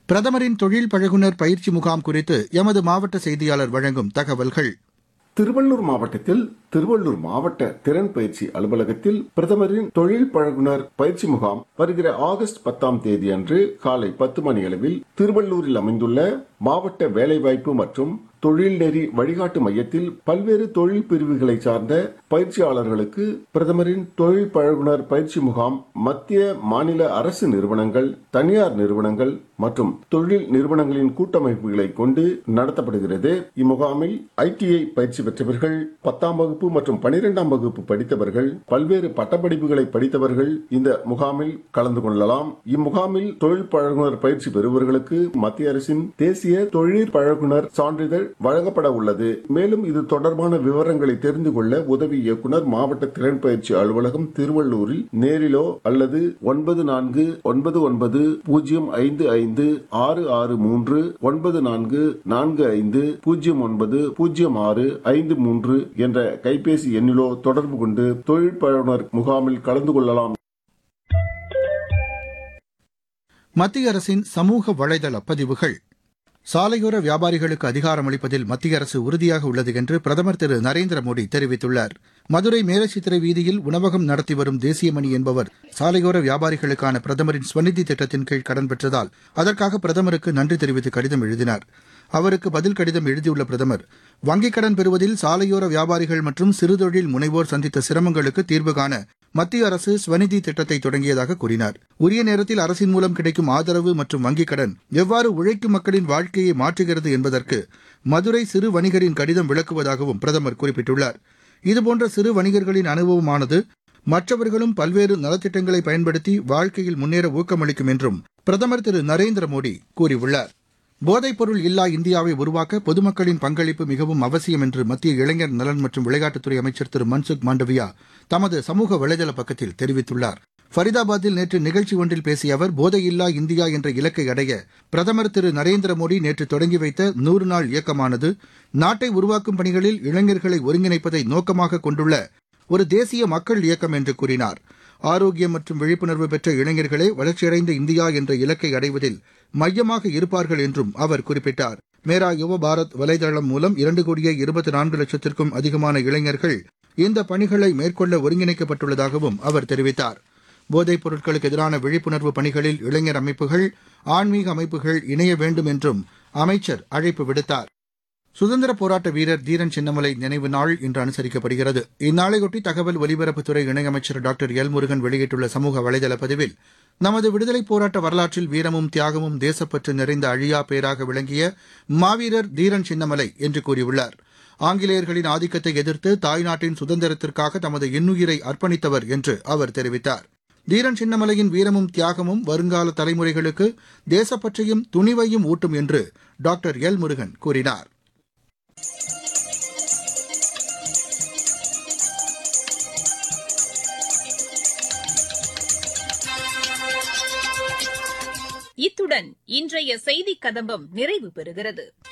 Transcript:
பிரதமரின் தொழில் பழகுனர் பயிற்சி முகாம் குறித்து எமது மாவட்ட செய்தியாளர் வழங்கும் தகவல்கள் திருவள்ளூர் மாவட்டத்தில் திருவள்ளூர் மாவட்ட திறன் பயிற்சி அலுவலகத்தில் பிரதமரின் தொழில் பழகுனர் பயிற்சி முகாம் வருகிற ஆகஸ்ட் பத்தாம் தேதி அன்று காலை பத்து மணி அளவில் திருவள்ளூரில் அமைந்துள்ள மாவட்ட வேலைவாய்ப்பு மற்றும் தொழில் நெறி வழிகாட்டு மையத்தில் பல்வேறு தொழில் பிரிவுகளை சார்ந்த பயிற்சியாளர்களுக்கு பிரதமரின் தொழில் பழகுனர் பயிற்சி முகாம் மத்திய மாநில அரசு நிறுவனங்கள் தனியார் நிறுவனங்கள் மற்றும் தொழில் நிறுவனங்களின் கூட்டமைப்புகளை கொண்டு நடத்தப்படுகிறது இம்முகாமில் ஐடிஐ பயிற்சி பெற்றவர்கள் பத்தாம் வகுப்பு மற்றும் பனிரெண்டாம் வகுப்பு படித்தவர்கள் பல்வேறு பட்டப்படிப்புகளை படித்தவர்கள் இந்த முகாமில் கலந்து கொள்ளலாம் இம்முகாமில் தொழில் பழகுனர் பயிற்சி பெறுபவர்களுக்கு மத்திய அரசின் தேசிய தொழில் பழகுனர் சான்றிதழ் வழங்கப்பட உள்ளது மேலும் இது தொடர்பான விவரங்களை தெரிந்து கொள்ள உதவி இயக்குனர் மாவட்ட திறன் பயிற்சி அலுவலகம் திருவள்ளூரில் நேரிலோ அல்லது ஒன்பது நான்கு ஒன்பது ஒன்பது பூஜ்ஜியம் ஐந்து ஐந்து ஆறு ஆறு மூன்று ஒன்பது நான்கு நான்கு ஐந்து பூஜ்ஜியம் ஒன்பது பூஜ்ஜியம் ஆறு ஐந்து மூன்று என்ற கைபேசி எண்ணிலோ தொடர்பு கொண்டு தொழில் பழகுனர் முகாமில் கலந்து கொள்ளலாம் மத்திய அரசின் சமூக வலைதள பதிவுகள் சாலையோர வியாபாரிகளுக்கு அதிகாரம் அளிப்பதில் மத்திய அரசு உறுதியாக உள்ளது என்று பிரதமர் திரு நரேந்திர மோடி தெரிவித்துள்ளார் மதுரை மேலச்சித்திரை வீதியில் உணவகம் நடத்தி வரும் தேசியமணி என்பவர் சாலையோர வியாபாரிகளுக்கான பிரதமரின் ஸ்வநிதி திட்டத்தின் கீழ் கடன் பெற்றதால் அதற்காக பிரதமருக்கு நன்றி தெரிவித்து கடிதம் எழுதினார் அவருக்கு பதில் கடிதம் எழுதியுள்ள பிரதமர் வங்கிக் கடன் பெறுவதில் சாலையோர வியாபாரிகள் மற்றும் சிறுதொழில் முனைவோர் சந்தித்த சிரமங்களுக்கு தீர்வு காண மத்திய அரசு ஸ்வநிதி திட்டத்தை தொடங்கியதாக கூறினார் உரிய நேரத்தில் அரசின் மூலம் கிடைக்கும் ஆதரவு மற்றும் வங்கிக் கடன் எவ்வாறு உழைக்கும் மக்களின் வாழ்க்கையை மாற்றுகிறது என்பதற்கு மதுரை சிறு வணிகரின் கடிதம் விளக்குவதாகவும் பிரதமர் குறிப்பிட்டுள்ளார் இதுபோன்ற சிறு வணிகர்களின் அனுபவமானது மற்றவர்களும் பல்வேறு நலத்திட்டங்களை பயன்படுத்தி வாழ்க்கையில் முன்னேற ஊக்கமளிக்கும் என்றும் பிரதமர் திரு நரேந்திர மோடி கூறியுள்ளார் போதைப்பொருள் இல்லா இந்தியாவை உருவாக்க பொதுமக்களின் பங்களிப்பு மிகவும் அவசியம் என்று மத்திய இளைஞர் நலன் மற்றும் விளையாட்டுத்துறை அமைச்சர் திரு மன்சுக் மாண்டவியா தமது சமூக வலைதள பக்கத்தில் தெரிவித்துள்ளார் ஃபரிதாபாத்தில் நேற்று நிகழ்ச்சி ஒன்றில் பேசிய அவர் போதையில்லா இந்தியா என்ற இலக்கை அடைய பிரதமர் திரு நரேந்திர மோடி நேற்று தொடங்கி வைத்த நூறு நாள் இயக்கமானது நாட்டை உருவாக்கும் பணிகளில் இளைஞர்களை ஒருங்கிணைப்பதை நோக்கமாக கொண்டுள்ள ஒரு தேசிய மக்கள் இயக்கம் என்று கூறினார் ஆரோக்கியம் மற்றும் விழிப்புணர்வு பெற்ற இளைஞர்களே வளர்ச்சியடைந்த இந்தியா என்ற இலக்கை அடைவதில் மையமாக இருப்பார்கள் என்றும் அவர் குறிப்பிட்டார் மேரா யுவ பாரத் வலைதளம் மூலம் இரண்டு கோடியே இருபத்தி நான்கு லட்சத்திற்கும் அதிகமான இளைஞர்கள் இந்த பணிகளை மேற்கொள்ள ஒருங்கிணைக்கப்பட்டுள்ளதாகவும் அவர் தெரிவித்தார் போதைப் பொருட்களுக்கு எதிரான விழிப்புணர்வு பணிகளில் இளைஞர் அமைப்புகள் ஆன்மீக அமைப்புகள் இணைய வேண்டும் என்றும் அமைச்சர் அழைப்பு விடுத்தார் சுதந்திர போராட்ட வீரர் தீரன் சின்னமலை நினைவு நாள் இன்று அனுசரிக்கப்படுகிறது இந்நாளையொட்டி தகவல் ஒலிபரப்புத்துறை இணையமைச்சர் டாக்டர் எல் முருகன் வெளியிட்டுள்ள சமூக வலைதள பதிவில் நமது விடுதலைப் போராட்ட வரலாற்றில் வீரமும் தியாகமும் தேசப்பற்று நிறைந்த அழியா பேராக விளங்கிய மாவீரர் தீரன் சின்னமலை என்று கூறியுள்ளார் ஆங்கிலேயர்களின் ஆதிக்கத்தை எதிர்த்து தாய்நாட்டின் சுதந்திரத்திற்காக தமது இன்னுயிரை அர்ப்பணித்தவர் என்று அவர் தெரிவித்தார் தீரன் சின்னமலையின் வீரமும் தியாகமும் வருங்கால தலைமுறைகளுக்கு தேசப்பற்றையும் துணிவையும் ஊட்டும் என்று டாக்டர் எல் முருகன் கூறினார் இத்துடன் இன்றைய செய்திக் கதம்பம் நிறைவு பெறுகிறது